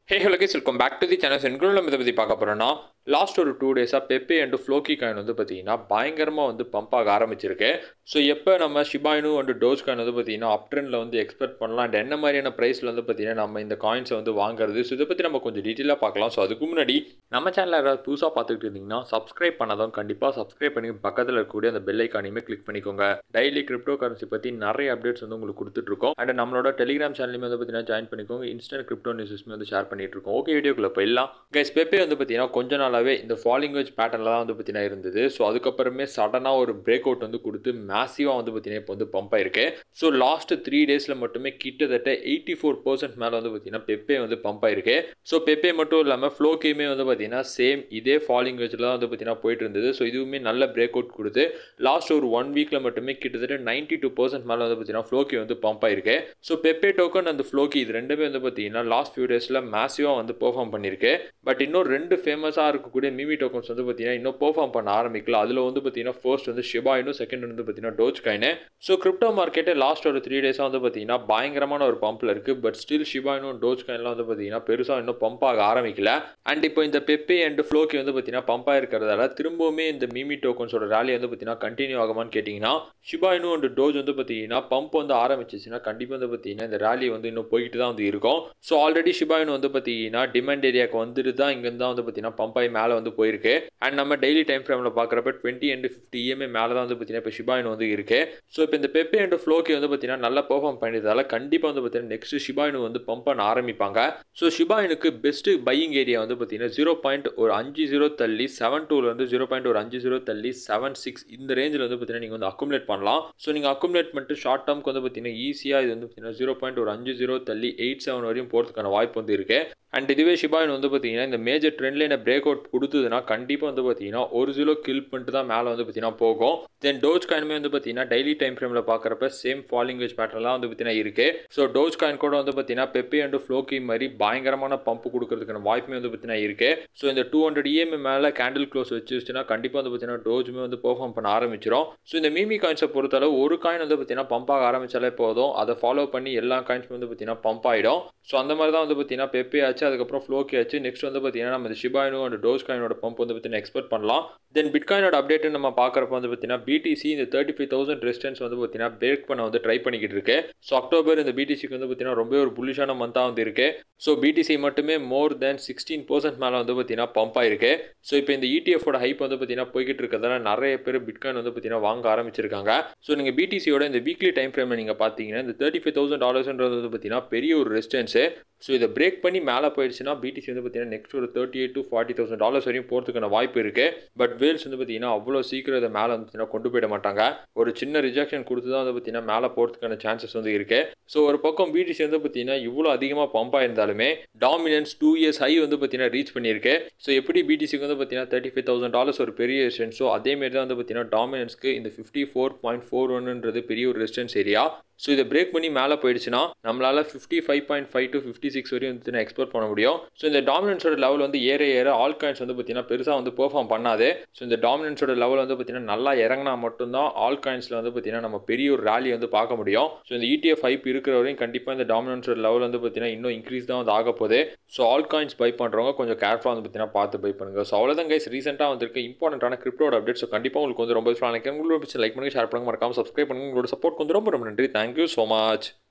hey hello guys welcome back to the channel சென்குள்ள இதை பற்றி பார்க்க போகிறோன்னா லாஸ்ட் ஒரு டூ டேஸாக பெப்பே அண்ட் ஃப்ளோக்கி காயின் வந்து பார்த்தீங்கன்னா பயங்கரமாக வந்து பம்ப் ஆக ஆரம்பிச்சிருக்கு ஸோ எப்போ நம்ம ஷிபாயினு அண்ட் டோஜ் காயின் வந்து பார்த்தீங்கன்னா அப் ட்ரெண்டில் வந்து எக்ஸ்பெக்ட் பண்ணலாம் அண்ட் என்ன மாதிரியான ப்ரைஸில் வந்து பார்த்தீங்கன்னா நம்ம இந்த காயின்ஸை வந்து வாங்குறது ஸோ இதை பற்றி நம்ம கொஞ்சம் டீட்டெயிலாக பார்க்கலாம் ஸோ அதுக்கு முன்னாடி நம்ம சேனலில் யாராவது புதுசாக பார்த்துக்கிட்டு இருந்தீங்கன்னா சப்ஸ்கிரைப் பண்ணாதான் கண்டிப்பாக சப்ஸ்கிரைப் பண்ணி பக்கத்தில் இருக்கக்கூடிய அந்த பெல் ஐக்கானையுமே கிளிக் பண்ணிக்கோங்க டெய்லி கிரிப்டோ கரன்சி பற்றி நிறைய அப்டேட்ஸ் வந்து உங்களுக்கு கொடுத்துட்ருக்கோம் அண்ட் நம்மளோட டெலிகிராம் சேனலுமே வந்து பார்த்தீங்கன்னா ஜாயின் பண்ணிக்கோங்க இன்ஸ்டன்ட் கிரிப்டோ நியூஸஸ்மே வந்து ஷேர் பண்ணிட்டு இருக்கோம் ஓகே வீடியோக்குள்ள போயிடலாம் கைஸ் பெப்பே வந்து பார்த்தீங்கன்னா கொஞ்ச நாளாகவே இந்த ஃபாலிங் வெஜ் பேட்டர்னில் தான் வந்து பார்த்தீங்கன்னா இருந்தது ஸோ அதுக்கப்புறமே சடனாக ஒரு பிரேக் அவுட் வந்து கொடுத்து மேசிவாக வந்து பார்த்தீங்கன்னா இப்போ வந்து பம்ப் ஆயிருக்கு ஸோ லாஸ்ட் த்ரீ டேஸில் மட்டுமே கிட்டத்தட்ட எயிட்டி ஃபோர் பர்சன்ட் மேலே வந்து பார்த்தீங்கன்னா பெப்பே வந்து பம்ப் ஆயிருக்கு ஸோ பெப்பே மட்டும் இல்லாமல் ஃப்ளோக்கேயுமே வந்து பார்த்தீங்கன்னா சேம் இதே ஃபாலிங் வெஜ்ல தான் வந்து பார்த்தீங்கன்னா போயிட்டு இருந்தது ஸோ இதுவுமே நல்ல பிரேக் அவுட் கொடுத்து லாஸ்ட் ஒரு ஒன் வீக்கில் மட்டுமே கிட்டத்தட்ட நைன்ட்டி டூ பர்சன்ட் மேலே வந்து பார்த்தீங்கன்னா ஃப்ளோக்கி வந்து பம்ப் ஆயிருக்கு ஸோ பெப்பே டோக்கன் அந்த ஃப்ளோக்கி இது ரெண்டுமே வந்து பார்த்தீங்கன்னா லாஸ்ட் ஃபியூ டேஸில் மேசிவாக வந்து பெர்ஃபார்ம் பண்ணியிருக்கு பட் இன்னும் ரெண்டு ஃபேமஸாக இருக்கக்கூடிய மிமி டோக்கன்ஸ் வந்து பார்த்தீங்கன்னா இன்னும் பெர்ஃபார்ம் பண்ண ஆரம்பிக்கல அதில் வந்து பார்த்தீங்கன்னா ஃபர்ஸ்ட் வந்து ஷிபா இன்னும் செகண்ட் வந்து பார்த்தீங்கன்னா டோஜ் காயின் ஸோ கிரிப்டோ மார்க்கெட்டே லாஸ்ட் ஒரு த்ரீ டேஸாக வந்து பார்த்தீங்கன்னா பயங்கரமான ஒரு பம்பில் இருக்குது பட் ஸ்டில் ஷிபா இன்னும் டோஜ் காயின்லாம் வந்து பார்த்தீங்கன்னா பெருசாக இன்னும் பம்ப் ஆக ஆரம்பிக்கல அண்ட் இப்போ இந்த பெப்பே அண்ட் ஃப்ளோக்கி வந்து பார்த்தீங்கன்னா பம்ப் ஆயிருக்கிறதால திரும்பவுமே இந்த மிமி டோக்கன்ஸோட ரேலி வந்து பார்த்தீங்கன்னா கண்டினியூ ஆகுமான்னு கேட்டிங்கன்னா ஷிபா இன்னும் அண்ட் டோஜ் வந்து பார்த்தீங்கன்னா பம்ப் வந்து ஆரம்பிச்சிச்சுன்னா கண்டிப்பாக வந்து பார்த்தீங்கன்னா இந்த ரேலி வந்து இன்னும் போய்கிட்டு தான் வந்து இருக்கும் ஸோ ஆல்ரெடி ஷிபாயின் வந்து பார்த்தீங்கன்னா டிமாண்ட் ஏரியாவுக்கு வந்துட்டு தான் இங்கேருந்து தான் வந்து பார்த்தீங்கன்னா பம்ப் ஆகி மேலே வந்து போயிருக்கு அண்ட் நம்ம டெய்லி டைம் ஃப்ரேமில் பார்க்குறப்ப டுவெண்ட்டி அண்ட் ஃபிஃப்டி இஎம்ஏ மேலே தான் வந்து பார்த்தீங்கன்னா இப்போ ஷிபாயின் வந்து இருக்கு ஸோ இப்போ இந்த பெப்பே அண்ட் ஃப்ளோக்கி வந்து பார்த்தீங்கன்னா நல்லா பெர்ஃபார்ம் பண்ணியதால கண்டிப்பாக வந்து பார்த்தீங்கன்னா நெக்ஸ்ட் ஷிபாயின் வந்து பம்ப் பண்ண ஆரம்பிப்பாங்க ஸோ ஷிபாயினுக்கு பெஸ்ட் பையிங் ஏரியா வந்து பார்த்தீங்கன்னா ஜீரோ பாயிண்ட் ஒரு அஞ்சு ஜீரோ தள்ளி செவன் டூலேருந்து ஜீரோ பாயிண்ட் ஒரு அஞ்சு ஜீரோ தள்ளி செவன் சிக்ஸ் இந்த ரேஞ்சில் வந்து பார்த்தீங்கன்னா நீங்கள் வந்து அக்குமுலேட் பண்ணலாம் ஸோ நீங்கள் அக்குமுலேட் பண்ணிட்டு ஷார்ட் டேர்ம்க்கு வந்து பார்த்தீங்கன்னா ஈஸியாக இது வந்து பார்த்தீங்கன்னா ஜீரோ பாயிண்ட் ஒரு அஞ்சு ஜீரோ தள்ளி எயிட் செவன் வரையும் போகிறதுக்கான வாய்ப்பு வந்து இருக்கு அண்ட் இதுவே ஷிபாயின் வந்து பார்த்தீங்கன்னா இந்த மேஜர் ட்ரெண்ட்ல என்ன பிரேக் அவுட் கொடுத்ததுன்னா கண்டிப்பாக வந்து பார்த்தீங்கன்னா ஒரு ஜீரோ கில் பண்ணிட்டு தான் மேலே வந்து பார்த்தீங்கன்னா போகும் தென் டோஜ் காயினுமே வந்து பார்த்தீங்கன்னா டெய்லி டைம் ஃப்ரேமில் பார்க்குறப்ப சேம் ஃபாலிங் வேஜ் பேட்டர்லாம் வந்து பார்த்தீங்கன்னா இருக்கு ஸோ டோஜ் காயின் கூட வந்து பார்த்தீங்கன்னா பெப்பி அண்ட் ஃப்ளோக்கி மாதிரி பயங்கரமான பம்ப் கொடுக்கறதுக்கான வாய்ப்புமே வந்து பார்த்தீங்கன்னா இருக்கு ஸோ இந்த டூ ஹண்ட்ரட் இஎம்ஏ மேலே கேண்டில் க்ளோஸ் வச்சுச்சுன்னா கண்டிப்பாக வந்து பார்த்தீங்கன்னா டோஜுமே வந்து பெர்ஃபார்ம் பண்ண ஆரம்பிச்சிடும் ஸோ இந்த மீமி காயின்ஸை பொறுத்தளவு ஒரு காயின் வந்து பார்த்தீங்கன்னா பம்ப் ஆக ஆரம்பிச்சாலே போதும் அதை ஃபாலோ பண்ணி எல்லா காயின்ஸுமே வந்து பார்த்தீங்கன்னா பம்ப் ஆகிடும் ஸோ அந்த மாதிரி தான் வந்து பார்த்தீங்கன்னா பெப்பே ஆச்சு அதுக்கப்புறம் ஃப்ளோக்கி ஆச்சு நெக்ஸ்ட் வந்து பார்த்தீங்கன்னா நம்ம இந்த ஷிபாயினு அண்ட் டோஸ் காயினோட பம்ப் வந்து பார்த்தீங்கன்னா எக்ஸ்பெக்ட் பண்ணலாம் தென் பிட்காயினோட அப்டேட் நம்ம பார்க்குறப்ப வந்து பார்த்தீங்கன்னா பிடிசி இந்த தேர்ட்டி ஃபைவ் தௌசண்ட் ரெசிஸ்டன்ஸ் வந்து பார்த்தீங்கன்னா பிரேக் பண்ண வந்து ட்ரை பண்ணிக்கிட்டு இருக்கு ஸோ அக்டோபர் இந்த பிடிசிக்கு வந்து பார்த்தீங்கன்னா ரொம்ப ஒரு புல்லிஷான மந்தாக வந்து இருக்கு ஸோ பிடிசி மட்டுமே மோர் தென் சிக்ஸ்டீன் பர்சன்ட் மேலே வந்து பார்த்தீங்கன்னா பம்ப் ஆயிருக்கு ஸோ இப்போ இந்த இடிஎஃபோட ஹைப் வந்து பார்த்தீங்கன்னா போய்கிட்டு இருக்கிறதால நிறைய பேர் பிட்காயின் வந்து பார்த்தீங்கன்னா வாங்க ஆரம்பிச்சிருக்காங்க ஸோ நீங்கள் பிடிசியோட இந்த வீக்லி டைம் ஃப்ரேமில் நீங்கள் பார்த்தீங்கன்னா இந்த தேர்ட்டி ஃபைவ் தௌசண்ட் டாலர்ஸ்ன்றது வந்து பார்த்தீங்கன்னா பெரிய ஒரு ரெசிஸ்டன்ஸு ஸோ இதை பிரேக் பண்ணி மேலே போயிடுச்சுன்னா பிடிசி வந்து பார்த்தீங்கன்னா நெக்ஸ்ட் ஒரு thirty eight to forty thousand dollars வரையும் போகிறதுக்கான வாய்ப்பு இருக்குது பட் வேல்ஸ் வந்து பார்த்தீங்கன்னா அவ்வளோ சீக்கிரம் இதை மேலே வந்து பார்த்தீங்கன்னா கொண்டு போயிட மாட்டாங்க ஒரு சின்ன ரிஜெக்ஷன் கொடுத்து தான் வந்து பார்த்தீங்கன்னா மேலே போகிறதுக்கான சான்சஸ் வந்து இருக்குது ஸோ ஒரு பக்கம் பிடிசி வந்து பார்த்தீங்கன்னா இவ்வளோ அதிகமாக பம்ப் ஆயிருந்தாலுமே டாமினன்ஸ் டூ இயர்ஸ் ஹை வந்து பார்த்தீங்கன்னா ரீச் பண்ணியிருக்கு ஸோ எப்படி பிடிசிக்கு வந்து பார்த்தீங்கன்னா தேர்ட்டி ஃபைவ் தௌசண்ட் டாலர்ஸ் ஒரு பெரிய ரெசிஸ்டன்ஸோ அதேமாரி தான் வந்து பார்த்தீங்கன்னா டாமினன்ஸ்க்கு இந்த ஃபிஃப்டி ஃபோர் பாயிண்ட் ஃபோர் ஒன்னுன்றது பெரிய ஒரு ரெசிஸ்டன்ஸ் ஏரியா ஸோ இதை பிரேக் பண்ணி மேலே போயிடுச்சுன்னா நம்மளால் fifty five point five to fifty six வரையும் வந்து எக்ஸ்போர்ட் பண்ண முடியும் ஸோ இந்த டாமினன்ஸோட லெவல் வந்து ஏற ஏற ஆல் காயின்ஸ் வந்து பார்த்தீங்கன்னா பெருசாக வந்து பெர்ஃபார்ம் பண்ணாது ஸோ இந்த டாமினன்ஸோட லெவல் வந்து பார்த்தீங்கன்னா நல்லா இறங்கினா மட்டும்தான் ஆல் காயின்ஸில் வந்து பார்த்தீங்கன்னா நம்ம பெரிய ஒரு ரேலி வந்து பார்க்க முடியும் ஸோ இந்த இடிஎஃப் ஹைப் இருக்கிற வரையும் கண்டிப்பாக இந்த டாமினன்ஸோட லெவல் வந்து பார்த்தீங்கன்னா இன்னும் இன்க்ரீஸ் தான் வந்து ஆக போகுது ஸோ ஆல் காயின்ஸ் பை பண்ணுறவங்க கொஞ்சம் கேர்ஃபுல்லாக வந்து பார்த்தீங்கன்னா பார்த்து பை பண்ணுங்க ஸோ அவ்வளோதான் கைஸ் ரீசெண்டாக வந்திருக்கு இம்பார்ட்டன்ட்டான கிரிப்டோட அப்டேட் ஸோ கண்டிப்பாக உங்களுக்கு வந்து ரொம்ப நினைக்கிறேன் உங்களோட லைக் பண்ணுங்க ஷேர் பண்ணுங்க மறக்காம சப்ஸ்கிரைப் பண்ணுங்க உங்களோட சப்போர்ட் வந்து ரொம்ப ரொம்ப நன்றி தேங்க்யூ ஸோ மச்